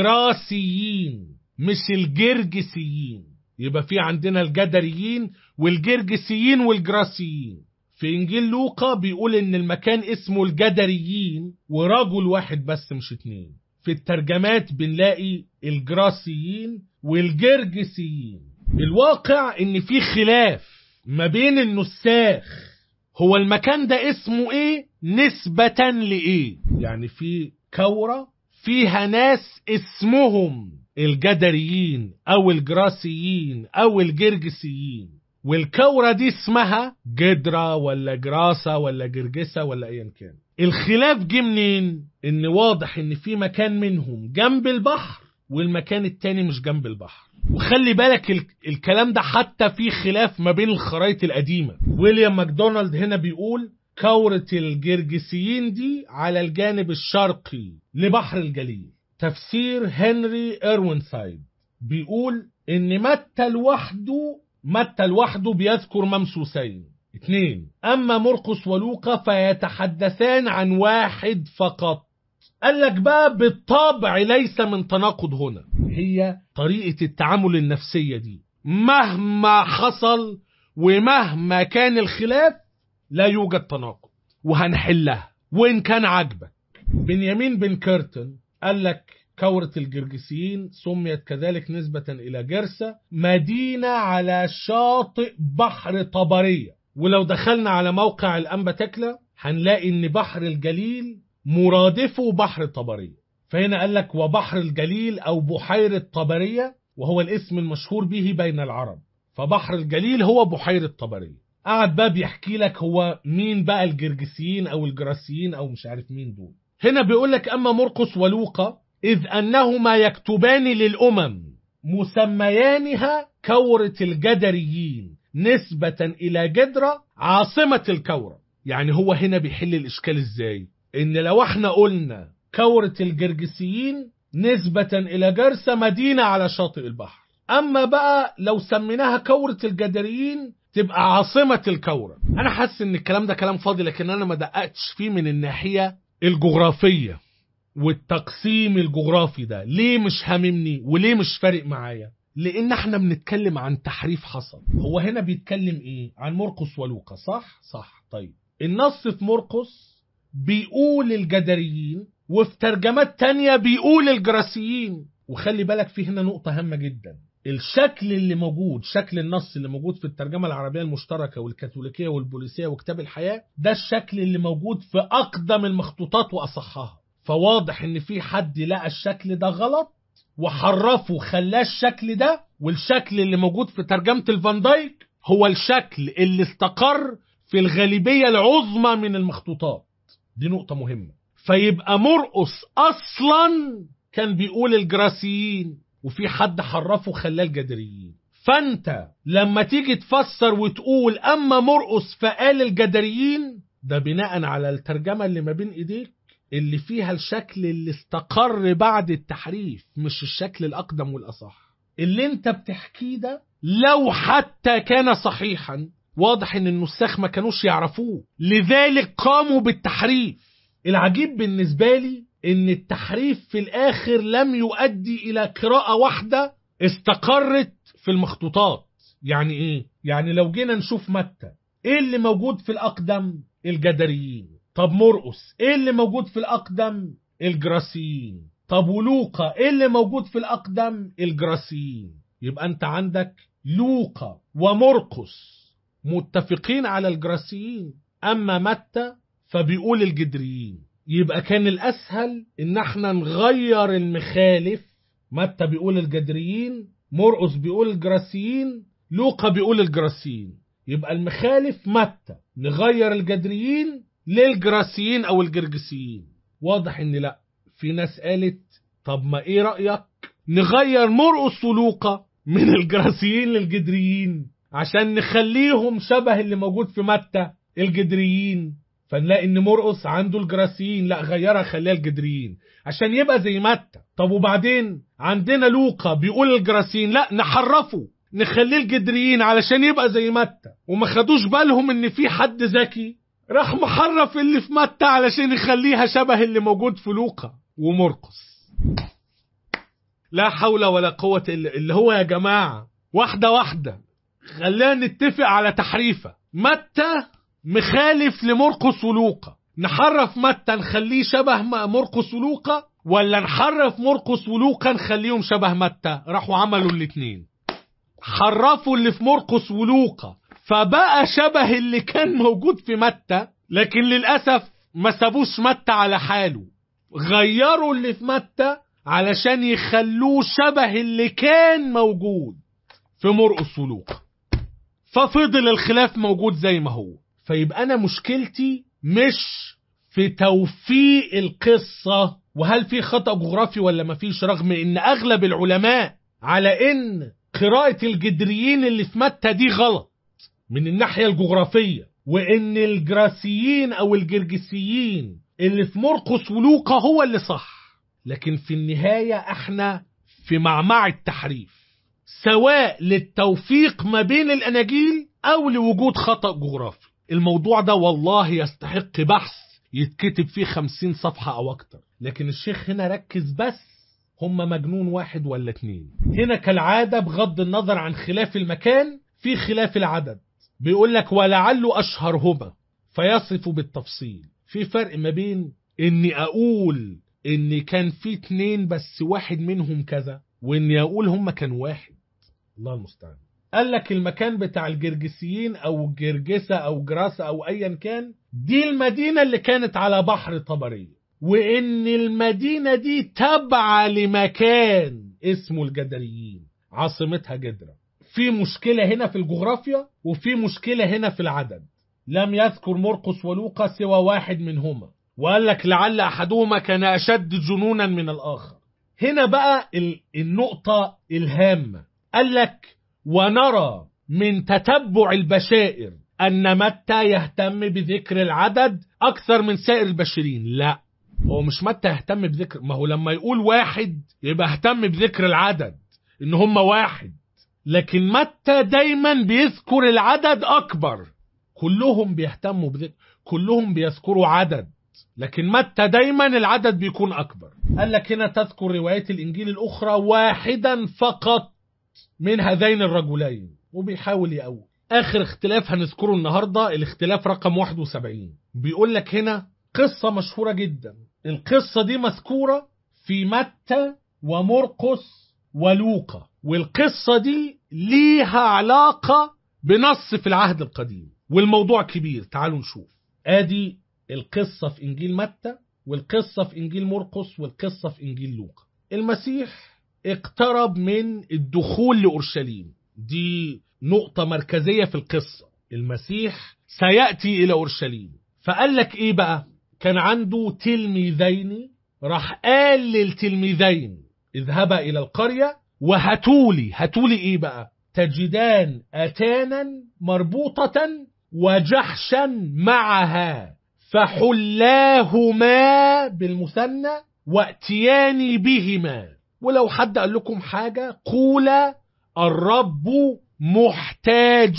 الجراسيين مش الجرجسيين يبقى في عندنا الجدريين والجرجسيين والجراسيين في انجيل لوقا بيقول ان المكان اسمه الجدريين ورجل واحد بس مش اتنين في الترجمات بنلاقي الجراسيين والجرجسيين الواقع ان في خلاف ما بين النساخ هو المكان ده اسمه ايه نسبة لايه يعني في كورة فيها ناس اسمهم الجدريين او الجراسيين او الجرجسيين والكورة دي اسمها جدرة ولا جراسة ولا جرجسة ولا ايا كان الخلاف جه منين ان واضح ان في مكان منهم جنب البحر والمكان التاني مش جنب البحر وخلي بالك ال- الكلام ده حتى في خلاف ما بين الخرايط القديمة ويليام ماكدونالد هنا بيقول كورة الجرجسيين دي على الجانب الشرقي لبحر الجليل تفسير هنري إروينسايد بيقول إن متى لوحده متى لوحده بيذكر ممسوسين اتنين أما مرقس ولوقا فيتحدثان عن واحد فقط قال لك بقى بالطبع ليس من تناقض هنا هي طريقة التعامل النفسية دي مهما حصل ومهما كان الخلاف لا يوجد تناقض وهنحلها وإن كان عاجبك بنيامين بن كيرتن قال لك كورة الجرجسيين سميت كذلك نسبة إلى جرسة مدينة على شاطئ بحر طبرية ولو دخلنا على موقع الأنبا تكلا هنلاقي إن بحر الجليل مرادفه بحر طبرية فهنا قال لك وبحر الجليل أو بحيرة طبرية وهو الاسم المشهور به بين العرب فبحر الجليل هو بحيرة طبرية قعد بقى بيحكي لك هو مين بقى الجرجسيين أو الجراسيين أو مش عارف مين دول هنا بيقول لك أما مرقس ولوقا إذ أنهما يكتبان للأمم مسميانها كورة الجدريين نسبة إلى جدرة عاصمة الكورة يعني هو هنا بيحل الإشكال إزاي إن لو احنا قلنا كورة الجرجسيين نسبة إلى جرسة مدينة على شاطئ البحر أما بقى لو سميناها كورة الجدريين تبقى عاصمة الكورة أنا حاسس إن الكلام ده كلام فاضي لكن أنا ما دققتش فيه من الناحية الجغرافية والتقسيم الجغرافي ده ليه مش هاممني وليه مش فارق معايا لان احنا بنتكلم عن تحريف حصل هو هنا بيتكلم ايه عن مرقس ولوقا صح صح طيب النص في مرقس بيقول الجدريين وفي ترجمات تانية بيقول الجراسيين وخلي بالك في هنا نقطة هامة جدا الشكل اللي موجود شكل النص اللي موجود في الترجمة العربية المشتركة والكاثوليكية والبوليسية وكتاب الحياة ده الشكل اللي موجود في أقدم المخطوطات وأصحها فواضح إن في حد لقى الشكل ده غلط وحرفه خلاه الشكل ده والشكل اللي موجود في ترجمة الفان دايك هو الشكل اللي استقر في الغالبية العظمى من المخطوطات دي نقطة مهمة فيبقى مرقص أصلا كان بيقول الجراسيين وفي حد حرفه خلاه الجدريين فانت لما تيجي تفسر وتقول اما مرقص فقال الجدريين ده بناء على الترجمة اللي ما بين ايديك اللي فيها الشكل اللي استقر بعد التحريف مش الشكل الاقدم والاصح اللي انت بتحكيه ده لو حتى كان صحيحا واضح ان النساخ ما كانوش يعرفوه لذلك قاموا بالتحريف العجيب بالنسبة لي ان التحريف في الاخر لم يؤدي الى قراءة واحدة استقرت في المخطوطات يعني ايه يعني لو جينا نشوف متى ايه اللي موجود في الاقدم الجدريين طب مرقس ايه اللي موجود في الاقدم الجراسيين طب ولوقا ايه اللي موجود في الاقدم الجراسيين يبقى انت عندك لوقا ومرقس متفقين على الجراسيين اما متى فبيقول الجدريين يبقى كان الاسهل ان احنا نغير المخالف متى بيقول الجدريين مرقس بيقول الجراسيين لوقا بيقول الجراسيين يبقى المخالف متى نغير الجدريين للجراسيين او الجرجسيين واضح ان لا في ناس قالت طب ما ايه رأيك نغير مرقس ولوقا من الجراسيين للجدريين عشان نخليهم شبه اللي موجود في متى الجدريين فنلاقي ان مرقس عنده الجراسيين لا غيرها خليها الجدريين عشان يبقى زي متى طب وبعدين عندنا لوقا بيقول الجراسيين لا نحرفه نخليه الجدريين علشان يبقى زي متى وما خدوش بالهم ان في حد ذكي راح محرف اللي في متى علشان يخليها شبه اللي موجود في لوقا ومرقس لا حول ولا قوة إلا اللي هو يا جماعة واحدة واحدة خلينا نتفق على تحريفة متى مخالف لمرقس ولوقا نحرف متى نخليه شبه مرقس ولوقا ولا نحرف مرقس ولوقا نخليهم شبه متى راحوا عملوا الاتنين حرفوا اللي في مرقس ولوقا فبقى شبه اللي كان موجود في متى لكن للأسف ما سابوش متى على حاله غيروا اللي في متى علشان يخلوه شبه اللي كان موجود في مرقس ولوقا ففضل الخلاف موجود زي ما هو فيبقى أنا مشكلتي مش في توفيق القصة وهل في خطأ جغرافي ولا ما فيش رغم ان اغلب العلماء على ان قراءة الجدريين اللي في متى دي غلط من الناحية الجغرافية وان الجراسيين او الجرجسيين اللي في مرقس ولوقا هو اللي صح لكن في النهاية احنا في معمعة التحريف سواء للتوفيق ما بين الاناجيل او لوجود خطأ جغرافي الموضوع ده والله يستحق بحث يتكتب فيه خمسين صفحة أو أكتر لكن الشيخ هنا ركز بس هم مجنون واحد ولا اتنين هنا كالعادة بغض النظر عن خلاف المكان في خلاف العدد بيقول لك ولعله أشهرهما فيصف بالتفصيل في فرق ما بين إني أقول إن كان في اتنين بس واحد منهم كذا وإني أقول هم كان واحد الله المستعان قال لك المكان بتاع الجرجسيين او جرجسة او جراسة او ايا كان دي المدينة اللي كانت على بحر طبرية وان المدينة دي تابعة لمكان اسمه الجدريين عاصمتها جدرة في مشكلة هنا في الجغرافيا وفي مشكلة هنا في العدد لم يذكر مرقس ولوقا سوى واحد منهما وقال لك لعل احدهما كان اشد جنونا من الاخر هنا بقى النقطة الهامة قال لك ونرى من تتبع البشائر أن متى يهتم بذكر العدد أكثر من سائر البشرين لا هو مش متى يهتم بذكر ما هو لما يقول واحد يبقى اهتم بذكر العدد إن هم واحد لكن متى دايما بيذكر العدد أكبر كلهم بيهتموا بذكر كلهم بيذكروا عدد لكن متى دايما العدد بيكون أكبر قال لك هنا تذكر رواية الإنجيل الأخرى واحدا فقط من هذين الرجلين وبيحاول يقول آخر اختلاف هنذكره النهاردة الاختلاف رقم 71 بيقول لك هنا قصة مشهورة جدا القصة دي مذكورة في متى ومرقس ولوقا والقصة دي ليها علاقة بنص في العهد القديم والموضوع كبير تعالوا نشوف ادي القصة في انجيل متى والقصة في انجيل مرقس والقصة في انجيل لوقا المسيح اقترب من الدخول لأورشليم دي نقطة مركزية في القصة المسيح سيأتي إلى أورشليم فقال لك إيه بقى كان عنده تلميذين راح قال للتلميذين اذهبا إلى القرية وهاتولي هاتولي إيه بقى تجدان أتانا مربوطة وجحشا معها فحلاهما بالمثنى واتياني بهما ولو حد قال لكم حاجة قولا الرب محتاج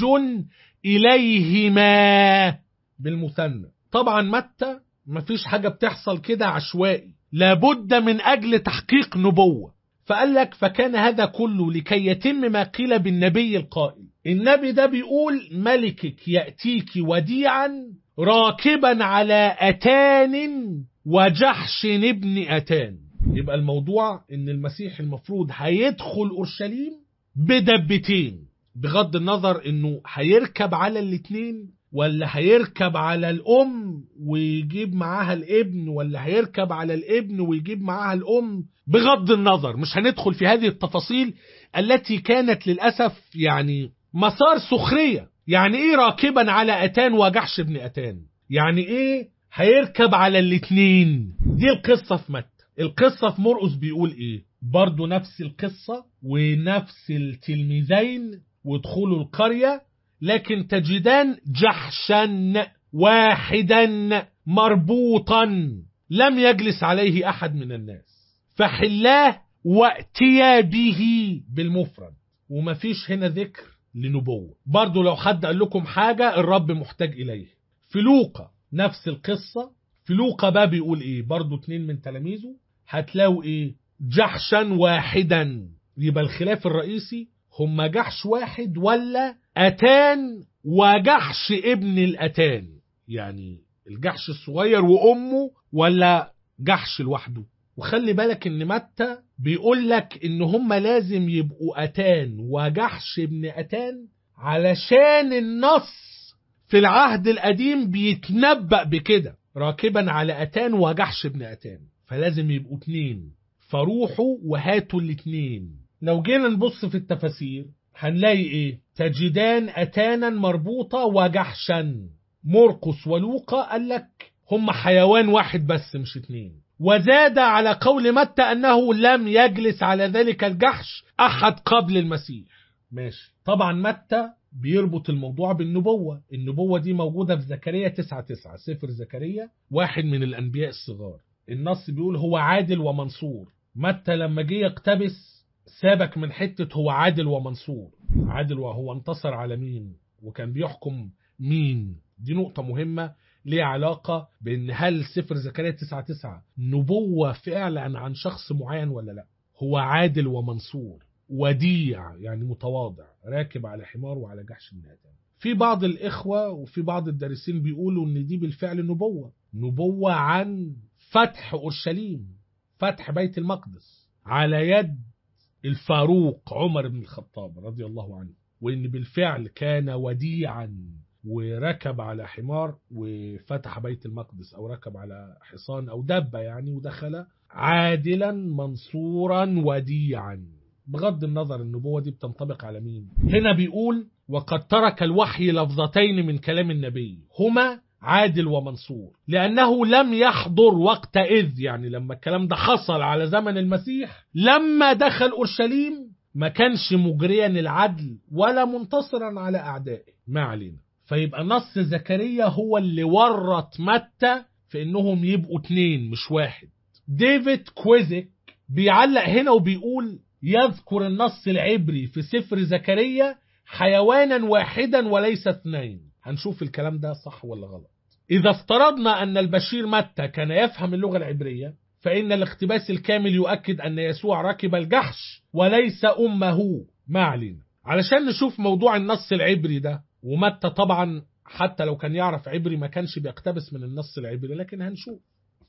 إليهما بالمثنى طبعا متى مفيش حاجة بتحصل كده عشوائي لابد من أجل تحقيق نبوة فقال لك فكان هذا كله لكي يتم ما قيل بالنبي القائل النبي ده بيقول ملكك يأتيك وديعا راكبا على أتان وجحش ابن أتان يبقى الموضوع ان المسيح المفروض هيدخل اورشليم بدبتين بغض النظر انه هيركب على الاتنين ولا هيركب على الام ويجيب معاها الابن ولا هيركب على الابن ويجيب معاها الام بغض النظر مش هندخل في هذه التفاصيل التي كانت للاسف يعني مسار سخريه يعني ايه راكبا على اتان وجحش ابن اتان يعني ايه هيركب على الاتنين دي القصه في متى القصة في مرقس بيقول ايه برضو نفس القصة ونفس التلميذين وادخلوا القرية لكن تجدان جحشا واحدا مربوطا لم يجلس عليه احد من الناس فحلاه واتيا به بالمفرد ومفيش هنا ذكر لنبوة برضو لو حد قال لكم حاجة الرب محتاج إليه في لوقا نفس القصة في لوقا بقى بيقول ايه برضو اتنين من تلاميذه هتلاقوا ايه جحشا واحدا يبقى الخلاف الرئيسي هم جحش واحد ولا اتان وجحش ابن الاتان يعني الجحش الصغير وامه ولا جحش لوحده وخلي بالك ان متى بيقول لك ان هم لازم يبقوا اتان وجحش ابن اتان علشان النص في العهد القديم بيتنبأ بكده راكبا على اتان وجحش ابن اتان فلازم يبقوا اتنين فروحوا وهاتوا الاتنين لو جينا نبص في التفاسير هنلاقي ايه تجدان اتانا مربوطة وجحشا مرقس ولوقا قال لك هم حيوان واحد بس مش اتنين وزاد على قول متى انه لم يجلس على ذلك الجحش احد قبل المسيح ماشي طبعا متى بيربط الموضوع بالنبوة النبوة دي موجودة في زكريا 9 9 سفر زكريا واحد من الأنبياء الصغار النص بيقول هو عادل ومنصور متى لما جه يقتبس سابك من حتة هو عادل ومنصور عادل وهو انتصر على مين وكان بيحكم مين دي نقطة مهمة ليه علاقة بأن هل سفر زكريا 9 9 نبوة فعلا عن شخص معين ولا لا هو عادل ومنصور وديع يعني متواضع راكب على حمار وعلى جحش النادم في بعض الإخوة وفي بعض الدارسين بيقولوا أن دي بالفعل نبوة نبوة عن فتح أورشليم فتح بيت المقدس على يد الفاروق عمر بن الخطاب رضي الله عنه وإن بالفعل كان وديعا وركب على حمار وفتح بيت المقدس أو ركب على حصان أو دبة يعني ودخل عادلا منصورا وديعا بغض النظر النبوة دي بتنطبق على مين هنا بيقول وقد ترك الوحي لفظتين من كلام النبي هما عادل ومنصور لأنه لم يحضر وقت إذ يعني لما الكلام ده حصل على زمن المسيح لما دخل أورشليم ما كانش مجريا العدل ولا منتصرا على أعدائه ما علينا فيبقى نص زكريا هو اللي ورط متى في انهم يبقوا اتنين مش واحد ديفيد كويزك بيعلق هنا وبيقول يذكر النص العبري في سفر زكريا حيوانا واحدا وليس اثنين هنشوف الكلام ده صح ولا غلط إذا افترضنا أن البشير متى كان يفهم اللغة العبرية فإن الاقتباس الكامل يؤكد أن يسوع ركب الجحش وليس أمه ما علينا علشان نشوف موضوع النص العبري ده ومتى طبعا حتى لو كان يعرف عبري ما كانش بيقتبس من النص العبري لكن هنشوف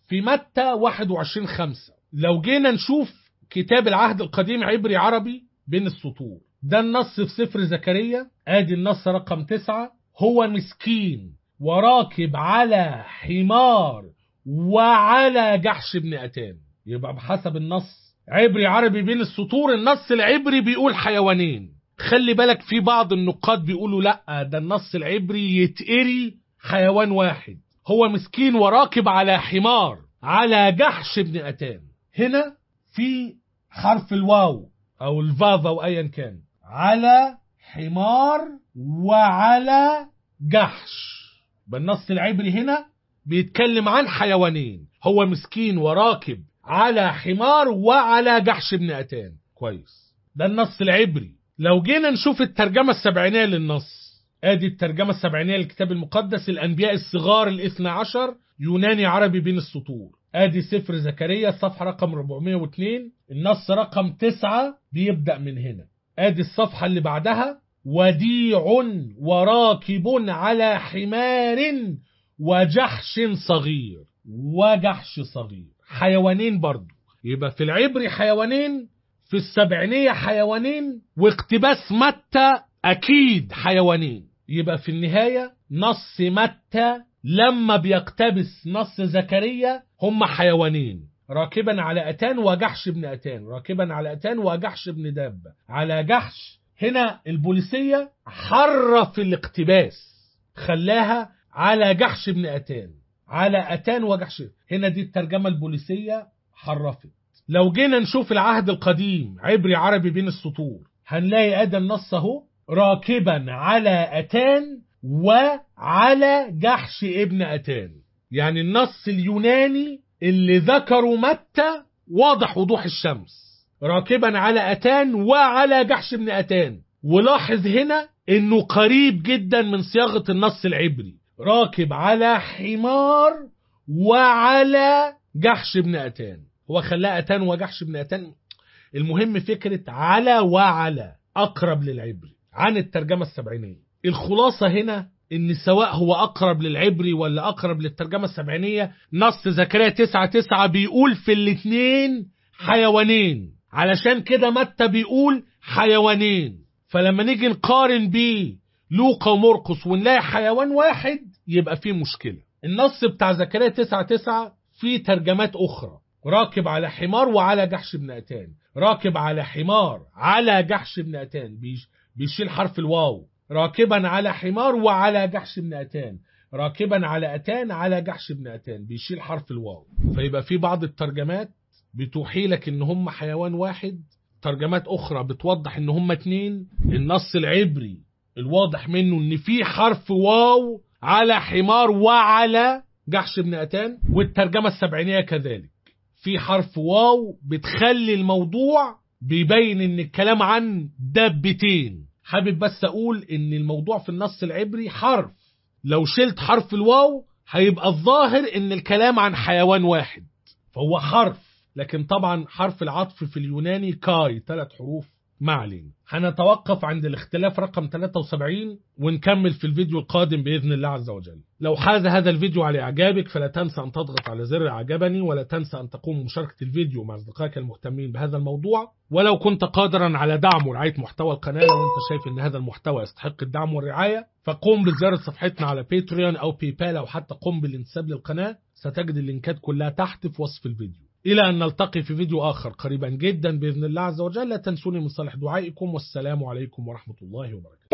في متى 21 5 لو جينا نشوف كتاب العهد القديم عبري عربي بين السطور ده النص في سفر زكريا ادي النص رقم تسعة هو مسكين وراكب على حمار وعلى جحش بن أتان يبقى بحسب النص عبري عربي بين السطور النص العبري بيقول حيوانين خلي بالك في بعض النقاد بيقولوا لا ده النص العبري يتقري حيوان واحد هو مسكين وراكب على حمار على جحش بن أتان هنا في حرف الواو أو الفاف أو أيا كان على حمار وعلى جحش بالنص العبري هنا بيتكلم عن حيوانين هو مسكين وراكب على حمار وعلى جحش بن أتان كويس ده النص العبري لو جينا نشوف الترجمة السبعينية للنص ادي الترجمة السبعينية للكتاب المقدس الأنبياء الصغار الاثنى عشر يوناني عربي بين السطور ادي سفر زكريا الصفحة رقم 402 النص رقم 9 بيبدأ من هنا ادي الصفحة اللي بعدها وديع وراكب على حمار وجحش صغير وجحش صغير حيوانين برضو يبقى في العبري حيوانين في السبعينية حيوانين واقتباس متى أكيد حيوانين يبقى في النهاية نص متى لما بيقتبس نص زكريا هم حيوانين راكبا على أتان وجحش بن أتان راكبا على أتان وجحش بن دابة على جحش هنا البوليسية حرف الاقتباس خلاها على جحش بن أتان على أتان وجحش هنا دي الترجمة البوليسية حرفت لو جينا نشوف العهد القديم عبري عربي بين السطور هنلاقي ادى النص اهو راكبا على اتان وعلى جحش ابن اتان يعني النص اليوناني اللي ذكره متى واضح وضوح الشمس راكبا على اتان وعلى جحش ابن اتان ولاحظ هنا انه قريب جدا من صياغه النص العبري راكب على حمار وعلى جحش ابن اتان هو خلاه أتان وجحش بن أتان المهم فكرة على وعلى أقرب للعبري عن الترجمة السبعينية الخلاصة هنا إن سواء هو أقرب للعبري ولا أقرب للترجمة السبعينية نص زكريا تسعة تسعة بيقول في الاتنين حيوانين علشان كده متى بيقول حيوانين فلما نيجي نقارن بيه لوقا ومرقس ونلاقي حيوان واحد يبقى فيه مشكلة النص بتاع زكريا تسعة تسعة فيه ترجمات أخرى راكب على حمار وعلى جحش بن أتان راكب على حمار على جحش بن أتان بيش بيشيل حرف الواو راكبا على حمار وعلى جحش بن أتان راكبا على أتان على جحش بن أتان بيشيل حرف الواو فيبقى في بعض الترجمات بتوحي لك ان هم حيوان واحد ترجمات اخرى بتوضح ان هم اتنين النص العبري الواضح منه ان في حرف واو على حمار وعلى جحش بن أتان والترجمة السبعينية كذلك في حرف واو بتخلي الموضوع بيبين ان الكلام عن دبتين حابب بس اقول ان الموضوع في النص العبري حرف لو شلت حرف الواو هيبقى الظاهر ان الكلام عن حيوان واحد فهو حرف لكن طبعا حرف العطف في اليوناني كاي ثلاث حروف ما علينا هنتوقف عند الاختلاف رقم 73 ونكمل في الفيديو القادم بإذن الله عز وجل لو حاز هذا الفيديو على إعجابك فلا تنسى أن تضغط على زر عجبني ولا تنسى أن تقوم بمشاركة الفيديو مع أصدقائك المهتمين بهذا الموضوع ولو كنت قادرا على دعم ورعاية محتوى القناة لو أنت شايف أن هذا المحتوى يستحق الدعم والرعاية فقوم بزيارة صفحتنا على باتريون أو باي بال أو حتى قم بالانتساب للقناة ستجد اللينكات كلها تحت في وصف الفيديو إلى أن نلتقي في فيديو آخر قريبا جدا بإذن الله عز وجل لا تنسوني من صالح دعائكم والسلام عليكم ورحمة الله وبركاته